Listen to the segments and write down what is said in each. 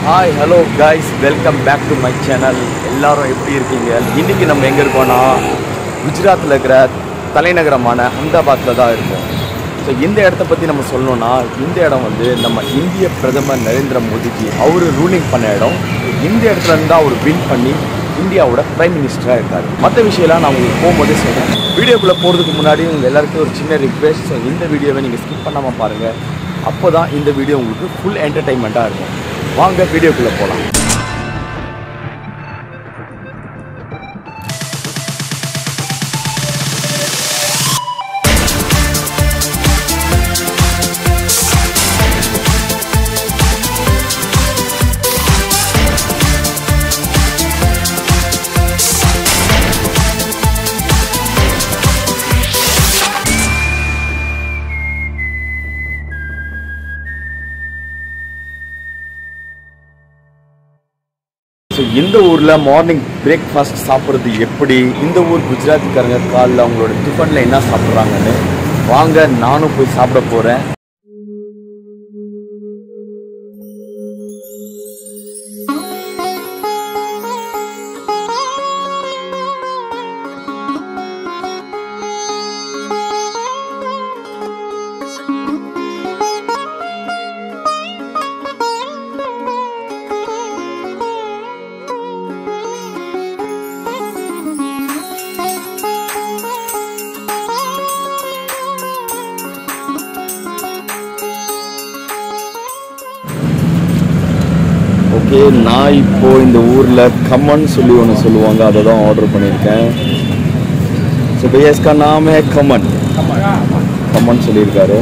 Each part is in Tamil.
hi hello guys welcome back to my channel எல்லாரும் எப்படி இருக்கீங்க இன்னைக்கு நம்ம எங்கே இருக்கோம்னா குஜராத்தில் இருக்கிற தலைநகரமான அகமதாபாத்தில் தான் இருக்கோம் ஸோ இந்த இடத்த பற்றி நம்ம சொல்லணும்னா இந்த இடம் வந்து நம்ம இந்திய பிரதமர் நரேந்திர மோடிஜி அவர் ரூலிங் பண்ண இடம் இந்த இடத்துல இருந்து அவர் வின் பண்ணி இந்தியாவோட பிரைம் மினிஸ்டராக இருக்கார் மற்ற விஷயம்லாம் நான் உங்களுக்கு போகும்போதே சொல்கிறேன் வீடியோக்குள்ளே போகிறதுக்கு முன்னாடி உங்கள் எல்லாருக்கும் ஒரு சின்ன ரிக்வெஸ்ட் ஸோ இந்த வீடியோவை நீங்கள் ஸ்கிப் பண்ணாமல் பாருங்கள் அப்போ தான் இந்த வீடியோ உங்களுக்கு ஃபுல் என்டர்டைன்மெண்ட்டாக இருக்கும் வாங்க வீடியோக்குள்ளே போகலாம் ஸோ இந்த ஊரில் மார்னிங் பிரேக்ஃபாஸ்ட் சாப்பிட்றது எப்படி இந்த ஊர் குஜராத்திக்காரங்க காலைல அவங்களோட டிஃபனில் என்ன சாப்பிட்றாங்கன்னு வாங்க நானும் போய் சாப்பிட போகிறேன் ஓகே நான் இப்போ இந்த ஊரில் கம்மன் சொல்லி ஒன்று சொல்லுவாங்க அதை தான் ஆர்டர் பண்ணியிருக்கேன் ஸோ भैया इसका नाम है கமன் கமன் சொல்லியிருக்காரு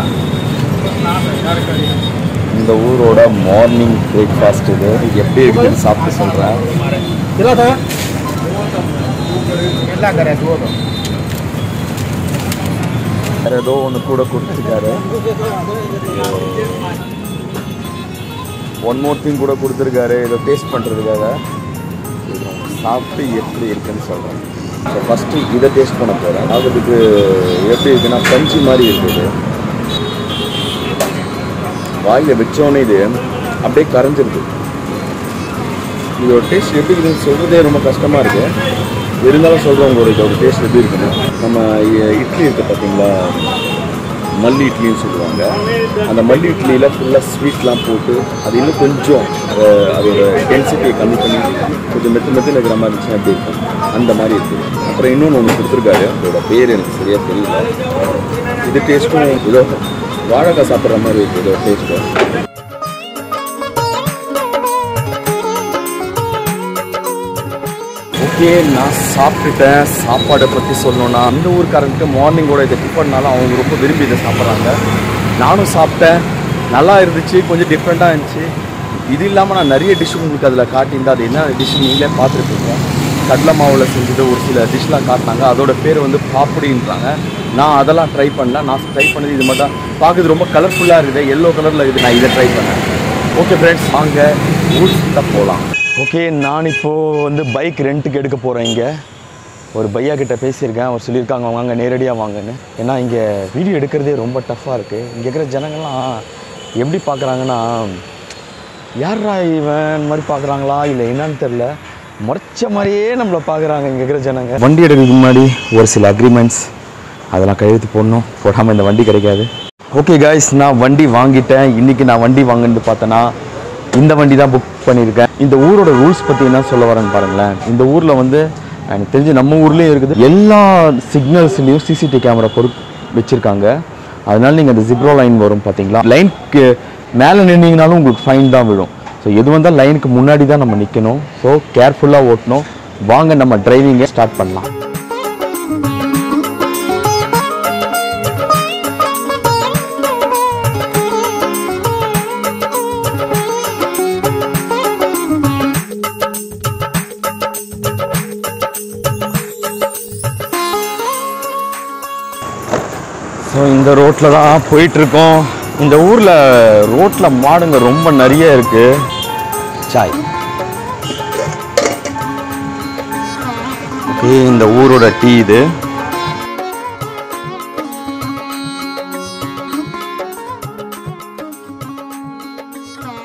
இந்த ஊரோட மார்னிங் பிரேக்ஃபாஸ்ட் இது எப்படி இருக்குன்னு சாப்பிட்டு சொல்கிறேன் કેટલા થયા કેટલા કર્યા જુઓ તો வேறு ஏதோ ஒன்று கூட கொடுத்துருக்காரு ஒன் மோர் திங் கூட கொடுத்துருக்காரு ஏதோ டேஸ்ட் பண்ணுறதுக்காக சாப்பிட்டு எப்படி இருக்குன்னு சொல்கிறேன் ஸோ ஃபஸ்ட்டு இதை டேஸ்ட் பண்ண போகிறேன் அதுக்கு எப்படி இருக்குன்னா பஞ்சு மாதிரி இருக்குது வாயில் வச்சோன்னே இது அப்படியே கரைஞ்சிருது இதோட டேஸ்ட் எப்படி இருக்குன்னு சொல்கிறதே ரொம்ப கஷ்டமாக இருக்குது இருந்தாலும் சொல்கிறோம் உங்களோட இதோட டேஸ்ட் எப்படி இருக்குன்னு நம்ம இ- இட்லி இருக்குது பார்த்தீங்களா மல்லி இட்லின்னு சொல்லுவாங்க அந்த மல்லி இட்லியில் ஃபுல்லாக ஸ்வீட்லாம் போட்டு அது இன்னும் கொஞ்சம் அஹ், அதோட டென்சிட்டியை கம்மி பண்ணி கொஞ்சம் மெத்து மெத்து இருக்கிற மாதிரி இருந்துச்சுன்னா எப்படி இருக்கும் அந்த மாதிரி இருக்குது அப்புறம் இன்னொன்று ஒன்று கொடுத்துருக்காரு அதோட பேர் எனக்கு சரியாக தெரியல இது டேஸ்ட்டும் இதோ வாழைக்காய் சாப்பிட்ற மாதிரி இருக்குது இதோட டேஸ்ட்டும் ஓகே நான் சாப்பிட்டுட்டேன் சாப்பாடை பற்றி சொல்லணும்னா அந்த ஊர்க்காரங்களுக்கு மார்னிங்கோட இதை டிஃபன்னாலும் அவங்க ரொம்ப விரும்பி இதை சாப்பிட்றாங்க நானும் சாப்பிட்டேன் நல்லா இருந்துச்சு கொஞ்சம் டிஃப்ரெண்ட்டாக இருந்துச்சு இது இல்லாமல் நான் நிறைய டிஷ் உங்களுக்கு அதில் காட்டியிருந்தேன் அது என்ன டிஷ் நீங்களே பார்த்துருப்பீங்க கடலை மாவில் செஞ்சது ஒரு சில டிஷ்லாம் காட்டினாங்க அதோட பேர் வந்து பாப்படின்றாங்க நான் அதெல்லாம் ட்ரை பண்ணல நான் ட்ரை பண்ணது இது மட்டும் பார்க்குறது ரொம்ப கலர்ஃபுல்லாக இருக்குது எல்லோ கலரில் இருக்குது நான் இதை ட்ரை பண்ணேன் ஓகே ஃப்ரெண்ட்ஸ் வாங்க ஊர் சுத்த போகலாம் ஓகே நான் இப்போது வந்து பைக் ரெண்ட்டுக்கு எடுக்க போகிறேன் இங்கே ஒரு பையா கிட்ட பேசியிருக்கேன் அவர் சொல்லியிருக்காங்க வாங்க நேரடியாக வாங்கன்னு ஏன்னா இங்கே வீடியோ எடுக்கிறதே ரொம்ப டஃப்பாக இருக்குது இங்கே இருக்கிற ஜனங்கள்லாம் எப்படி பார்க்குறாங்கன்னா யாரா இவன் மாதிரி பார்க்குறாங்களா இல்லை என்னன்னு தெரில முறைச்ச மாதிரியே நம்மளை பார்க்குறாங்க இங்கே இருக்கிற ஜனங்க வண்டி எடுக்கிறதுக்கு முன்னாடி ஒரு சில அக்ரிமெண்ட்ஸ் அதெல்லாம் கையெழுத்து போடணும் போடாமல் இந்த வண்டி கிடைக்காது ஓகே காய்ஸ் நான் வண்டி வாங்கிட்டேன் இன்றைக்கி நான் வண்டி வாங்கிட்டு பார்த்தேன்னா இந்த வண்டி தான் புக் பண்ணியிருக்கேன் இந்த ஊரோட ரூல்ஸ் பற்றி என்ன சொல்ல வரேன்னு பாருங்களேன் இந்த ஊரில் வந்து எனக்கு தெரிஞ்சு நம்ம ஊர்லேயும் இருக்குது எல்லா சிக்னல்ஸ்லேயும் சிசிடிவி கேமரா பொறு வச்சுருக்காங்க அதனால நீங்கள் அந்த ஜிப்ரோ லைன் வரும் பார்த்தீங்களா லைனுக்கு மேலே நின்னீங்கனாலும் உங்களுக்கு ஃபைன் தான் விழும் ஸோ எது வந்தால் லைனுக்கு முன்னாடி தான் நம்ம நிற்கணும் ஸோ கேர்ஃபுல்லாக ஓட்டணும் வாங்க நம்ம டிரைவிங்கை ஸ்டார்ட் பண்ணலாம் ஸோ இந்த ரோட்டில் தான் போயிட்டுருக்கோம் இந்த ஊரில் ரோட்டில் மாடுங்க ரொம்ப நிறைய இருக்குது சாய் ஓகே இந்த ஊரோட டீ இது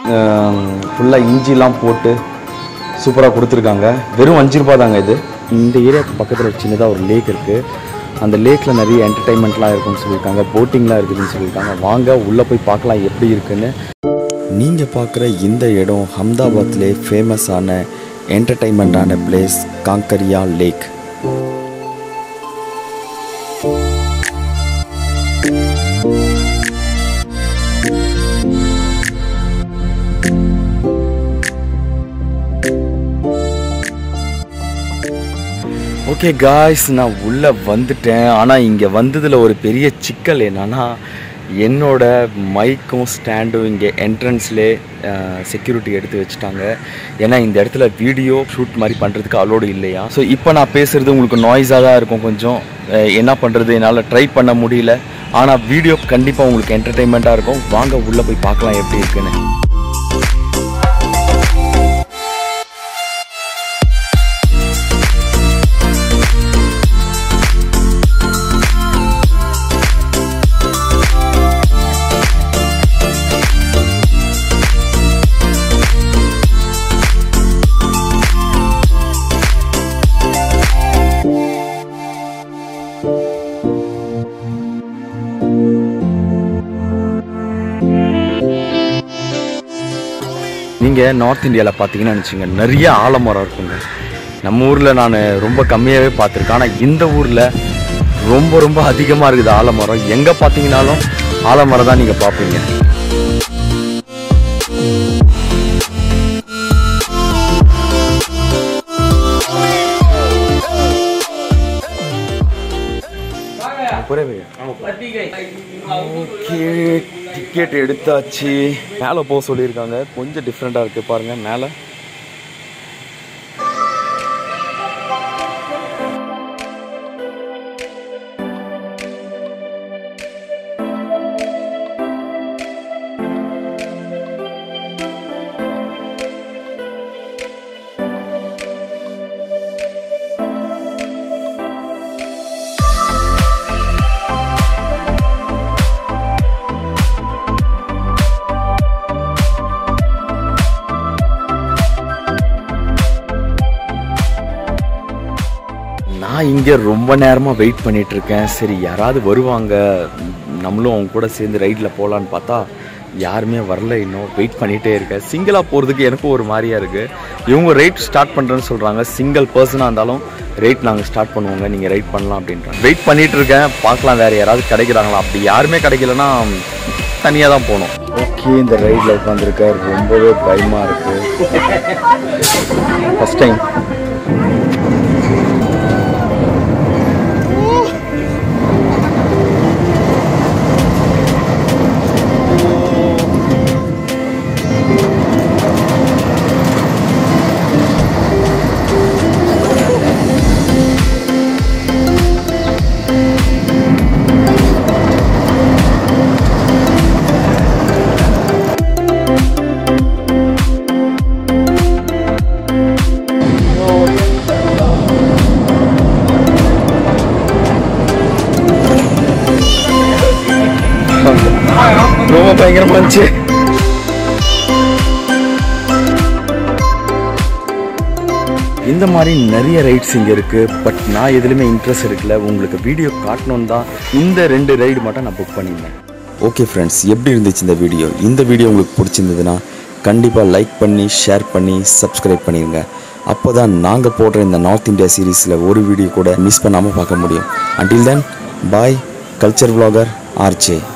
ஃபுல்லாக இஞ்சிலாம் போட்டு சூப்பராக கொடுத்துருக்காங்க வெறும் அஞ்சு ரூபா தாங்க இது இந்த ஏரியாவுக்கு பக்கத்தில் ஒரு சின்னதாக ஒரு லேக் இருக்குது அந்த லேக்கில் நிறைய என்டர்டைன்மெண்ட்லாம் இருக்குன்னு சொல்லியிருக்காங்க போட்டிங்லாம் இருக்குதுன்னு சொல்லியிருக்காங்க வாங்க உள்ளே போய் பார்க்கலாம் எப்படி இருக்குன்னு நீங்கள் பார்க்குற இந்த இடம் அஹமதாபாத்லே ஃபேமஸான என்டர்டைன்மெண்ட்டான place Kankaria lake okay guys நான் உள்ளே வந்துட்டேன் ஆனால் இங்கே வந்ததில் ஒரு பெரிய சிக்கல் என்னன்னா என்னோட மைக்கும் ஸ்டாண்டும் இங்கே என்ட்ரன்ஸ்லே செக்யூரிட்டி எடுத்து வச்சுட்டாங்க ஏன்னா இந்த இடத்துல வீடியோ ஷூட் மாதிரி பண்ணுறதுக்கு அலோடு இல்லையா ஸோ இப்போ நான் பேசுகிறது உங்களுக்கு நாய்ஸாக தான் இருக்கும் கொஞ்சம் அஹ், என்ன பண்ணுறது என்னால் ட்ரை பண்ண முடியல ஆனால் வீடியோ கண்டிப்பாக உங்களுக்கு என்டர்டெயின்மெண்ட்டாக இருக்கும் வாங்க உள்ளே போய் பார்க்கலாம் எப்படி இருக்குன்னு நீங்கள் நார்த் இந்தியாவில் பார்த்தீங்கன்னு நினச்சிங்க நிறைய ஆலமரம் இருக்குங்க நம்ம ஊரில் நான் ரொம்ப கம்மியாகவே பார்த்துருக்கேன் ஆனால் இந்த ஊரில் ரொம்ப ரொம்ப அதிகமாக இருக்குது ஆலமரம் எங்கே பார்த்தீங்கன்னாலும் ஆலமரம் தான் நீங்கள் பார்ப்பீங்க ஓகே டிக்கெட் எடுத்தாச்சு மேலே போக சொல்லியிருக்காங்க கொஞ்சம் டிஃப்ரெண்ட்டாக இருக்குது பாருங்கள் மேலே நான் இங்கே ரொம்ப நேரமாக வெயிட் பண்ணிட்டு இருக்கேன் சரி யாராவது வருவாங்க நம்மளும் அவங்க கூட சேர்ந்து ரைடில் போகலான்னு பார்த்தா யாருமே வரல இன்னும் வெயிட் பண்ணிகிட்டே இருக்கேன் சிங்கிளாக போகிறதுக்கு எனக்கும் ஒரு மாதிரியா இருக்குது இவங்க ரைட் ஸ்டார்ட் பண்ணுறேன்னு சொல்கிறாங்க சிங்கிள் பர்சனாக இருந்தாலும் ரைட் நாங்கள் ஸ்டார்ட் பண்ணுவோங்க நீங்கள் ரைட் பண்ணலாம் அப்படின்றாங்க வெயிட் பண்ணிட்டு இருக்கேன் பார்க்கலாம் வேறு யாராவது கிடைக்கிறாங்களா அப்படி யாருமே கிடைக்கலன்னா தனியாக தான் போகணும் ஓகே இந்த ரைடில் உட்காந்துருக்க ரொம்பவே பயமாக இருக்குது ஃபஸ்ட் டைம் ரொம்ப பயங்கரமா இருந்துச்சு இந்த மாதிரி நிறைய ரைட்ஸ் இங்கே இருக்குது பட் நான் எதுலையுமே இன்ட்ரெஸ்ட் எடுக்கல உங்களுக்கு வீடியோ காட்டணும்னு தான் இந்த ரெண்டு ரைடு மட்டும் நான் புக் பண்ணியிருந்தேன் ஓகே ஃப்ரெண்ட்ஸ் எப்படி இருந்துச்சு இந்த வீடியோ இந்த வீடியோ உங்களுக்கு பிடிச்சிருந்ததுன்னா கண்டிப்பாக லைக் பண்ணி ஷேர் பண்ணி சப்ஸ்கிரைப் பண்ணிடுங்க அப்போ தான் நாங்கள் போடுற இந்த நார்த் இந்தியா சீரீஸில் ஒரு வீடியோ கூட மிஸ் பண்ணாமல் பார்க்க முடியும் until then bye culture vlogger RJ